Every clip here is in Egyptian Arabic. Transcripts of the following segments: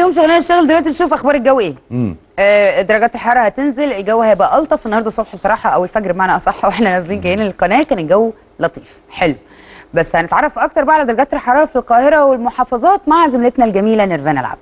يوم شغلنا نشتغل دلوقتي نشوف اخبار الجو ايه امم آه درجات الحراره هتنزل الجو هيبقى الطف النهارده الصبح بصراحه او الفجر بمعنى اصح واحنا نازلين جايين القناه كان الجو لطيف حلو بس هنتعرف اكتر بقى على درجات الحراره في القاهره والمحافظات مع زميلتنا الجميله نيرفانا العبد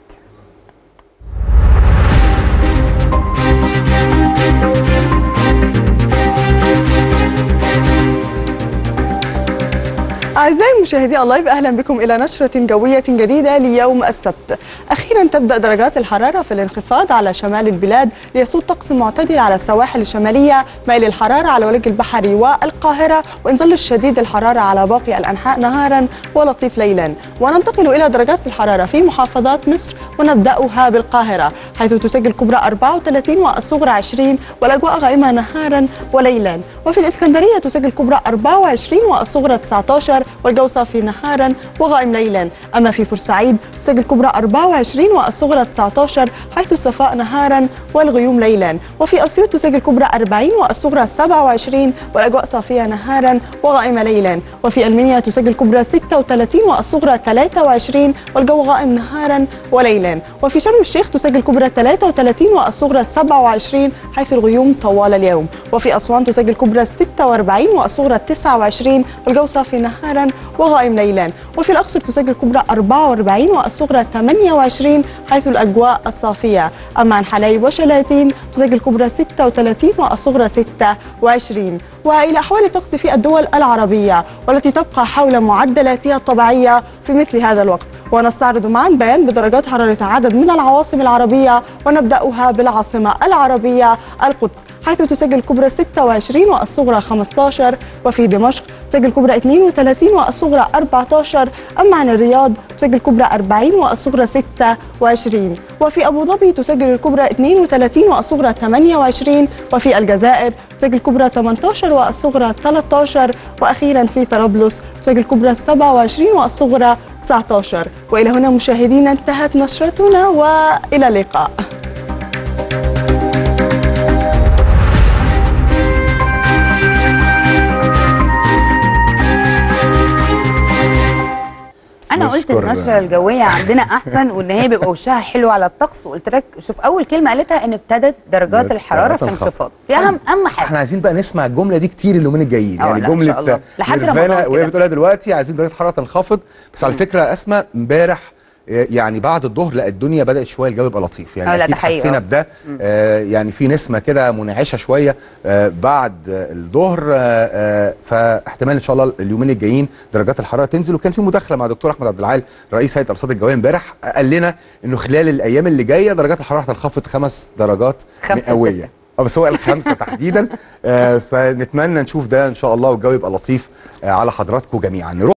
أعزائي مشاهدي اللايف أهلا بكم إلى نشرة جوية جديدة ليوم السبت أخيرا تبدأ درجات الحرارة في الانخفاض على شمال البلاد ليسود طقس معتدل على السواحل الشمالية مائل الحرارة على الوجه البحري والقاهرة وإن ظل الشديد الحرارة على باقي الأنحاء نهارا ولطيف ليلا وننتقل إلى درجات الحرارة في محافظات مصر ونبدأها بالقاهرة حيث تسجل الكبرى 34 والصغرى 20 والأجواء غائمة نهارا وليلا وفي الإسكندرية تسجل الكبرى 24 والصغرى 19 والجو صافي نهارا وغائم ليلا أما في بورسعيد تسجل الكبرى 24 والصغرى 19 حيث الصفاء نهارا والغيوم ليلا وفي أسيوط تسجل الكبرى 40 والصغرى 27 والأجواء صافية نهارا وغائمة ليلا وفي المنيا تسجل الكبرى 36 والصغرى 23 والجو غائم نهارا وليلا وفي شرم الشيخ تسجل الكبرى 33 والصغرى 27 حيث الغيوم طوال اليوم وفي أسوان تسجل الكبرى 46 والصغرى 29 والجو صافي نهارا وغائم ليلا وفي الأقصر تسجل الكبرى 44 والصغرى 28 حيث الأجواء الصافية أما عن حلايب وشلاتين تسجل الكبرى 36 والصغرى 26 وإلى أحوال الطقس في الدول العربية والتي تبقى حول معدلاتها الطبيعية في مثل هذا الوقت ونستعرض معا بيان بدرجات حرارة عدد من العواصم العربية ونبدأها بالعاصمة العربية القدس حيث تسجل الكبرى 26 والصغرى 15 وفي دمشق تسجل الكبرى 32 والصغرى 14 أما عن الرياض تسجل الكبرى 40 والصغرى 26 وفي أبو ظبي تسجل الكبرى 32 والصغرى 28 وفي الجزائر تسجل الكبرى 18 والصغرى 13 وأخيرا في طرابلس تسجل الكبرى 27 والصغرى 19 وإلى هنا مشاهدينا انتهت نشرتنا وإلى اللقاء انا قلت نشكر- النشره الجويه عندنا احسن وان هي بيبقى وشها حلو على الطقس وقلت لك شوف اول كلمه قالتها ان ابتدت درجات درجات الحراره في الخفض. انخفاض دي اهم اهم حاجه احنا عايزين بقى نسمع الجمله دي كتير اليومين الجايين اه، يعني لا، إن شاء الله. جمله لحد نيرفانا رمضان وهي كده. بتقولها دلوقتي عايزين درجه الحراره تنخفض بس على فكره اسماء امبارح آه، يعني بعد الظهر لا الدنيا بدات شويه الجو يبقى لطيف اه، يعني لا، اكيد ده حقيقي، حسينا اه. بده آه يعني في نسمه كده منعشه شويه آه بعد آه، الظهر آه آه فاحتمال ان شاء الله اليومين الجايين درجات الحراره تنزل وكان في مداخله مع دكتور احمد عبد العال رئيس هيئه الارصاد الجويه امبارح قال لنا انه خلال الايام اللي جايه درجات الحراره هتنخفض خمس درجات خمسة، مئويه ستة. اه بس هو قال خمسه تحديدا آه فنتمنى نشوف ده ان شاء الله والجو يبقى لطيف آه على حضراتكم جميعا نروح